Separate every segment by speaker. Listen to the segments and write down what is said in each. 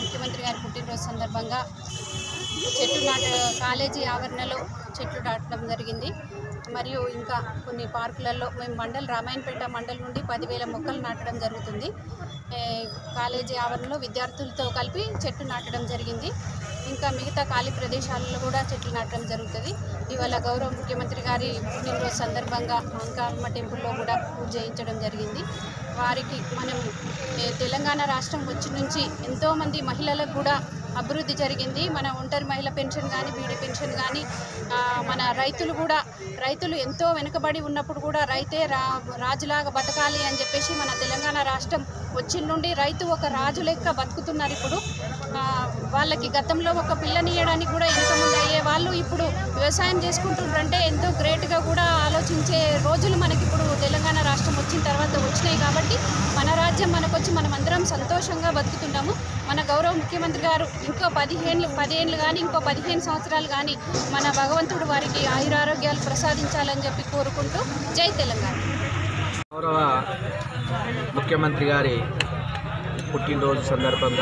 Speaker 1: ముఖ్యమంత్రి గారి పుట్టినరోజు సందర్భంగా చెట్టు నాట కాలేజీ ఆవరణలో చెట్లు నాటడం జరిగింది మరియు ఇంకా కొన్ని పార్కులలో మేము మండల్ రామాయణపేట మండల్ నుండి పదివేల మొక్కలు నాటడం జరుగుతుంది ఏ, కాలేజీ ఆవరణలో విద్యార్థులతో కలిపి చెట్టు నాటడం జరిగింది ఇంకా మిగతా ఖాళీ ప్రదేశాలలో కూడా చెట్లు నాటడం జరుగుతుంది ఇవాళ గౌరవ ముఖ్యమంత్రి గారి పుట్టినరోజు సందర్భంగా అంకాలమ్మ టెంపుల్లో కూడా పూజ చేయించడం జరిగింది వారికి మనం ఏ, తెలంగాణ రాష్ట్రం వచ్చి నుంచి ఎంతోమంది మహిళలకు కూడా అభివృద్ధి జరిగింది మన ఒంటరి మహిళ పెన్షన్ కానీ బీడీ పెన్షన్ కానీ ఆ, మన రైతులు కూడా రైతులు ఎంతో వెనుకబడి ఉన్నప్పుడు కూడా రైతే రా రాజులాగా బతకాలి అని చెప్పేసి మన తెలంగాణ రాష్ట్రం వచ్చిన నుండి రైతు ఒక రాజు లెక్క బతుకుతున్నారు ఇప్పుడు ఆ, వాళ్ళకి గతంలో ఒక పిల్లనియడానికి కూడా ఎంత ముందు అయ్యే వాళ్ళు ఇప్పుడు వ్యవసాయం చేసుకుంటుండ్రంటే ఎంతో గ్రేట్గా కూడా ఆలోచించే రోజులు మనకి ఇప్పుడు తెలంగాణ రాష్ట్రం వచ్చిన తర్వాత వచ్చినాయి కాబట్టి మన రాజ్యం మనకొచ్చి మనం అందరం సంతోషంగా బతుకుతున్నాము మన గౌరవ ముఖ్యమంత్రి గారు ఇంకో పదిహేను పదిహేనులు కానీ ఇంకో పదిహేను సంవత్సరాలు కానీ మన భగవంతుడు వారికి ఆయురారోగ్యాలు ప్రసాదించాలని చెప్పి కోరుకుంటూ జై తెలంగాణ
Speaker 2: గౌరవ ముఖ్యమంత్రి గారి పుట్టినరోజు సందర్భంగా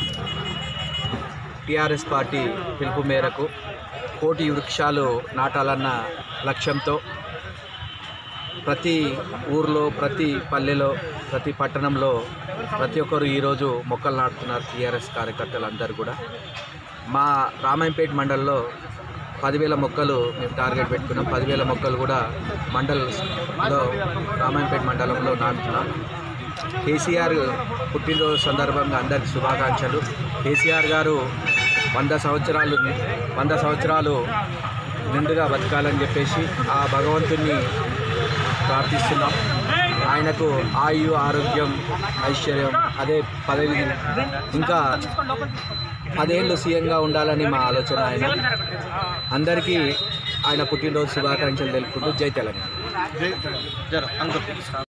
Speaker 2: టీఆర్ఎస్ పార్టీ పిలుపు మేరకు కోటి వృక్షాలు నాటాలన్న లక్ష్యంతో ప్రతి ఊర్లో ప్రతి పల్లెలో ప్రతి పట్టణంలో ప్రతి ఒక్కరు ఈరోజు మొక్కలు నాటుతున్నారు టీఆర్ఎస్ కార్యకర్తలు అందరూ కూడా మా రామాయంపేట మండలంలో పదివేల మొక్కలు మేము టార్గెట్ పెట్టుకున్నాం పదివేల మొక్కలు కూడా మండలంలో రామాయంపేట మండలంలో నాటుతున్నాం కేసీఆర్ పుట్టినరోజు సందర్భంగా అందరికి శుభాకాంక్షలు కేసీఆర్ గారు వంద సంవత్సరాలు వంద సంవత్సరాలు నిండుగా బతకాలని చెప్పేసి ఆ భగవంతుణ్ణి ప్రార్థిస్తున్నాం ఆయనకు ఆయు ఆరోగ్యం ఐశ్వర్యం అదే పదవి ఇంకా పదేళ్ళు సీఎంగా ఉండాలని మా ఆలోచన ఆయన అందరికీ ఆయన పుట్టినరోజు శుభాకాంక్షలు తెలుపుకుంటూ జై తెలంగాణ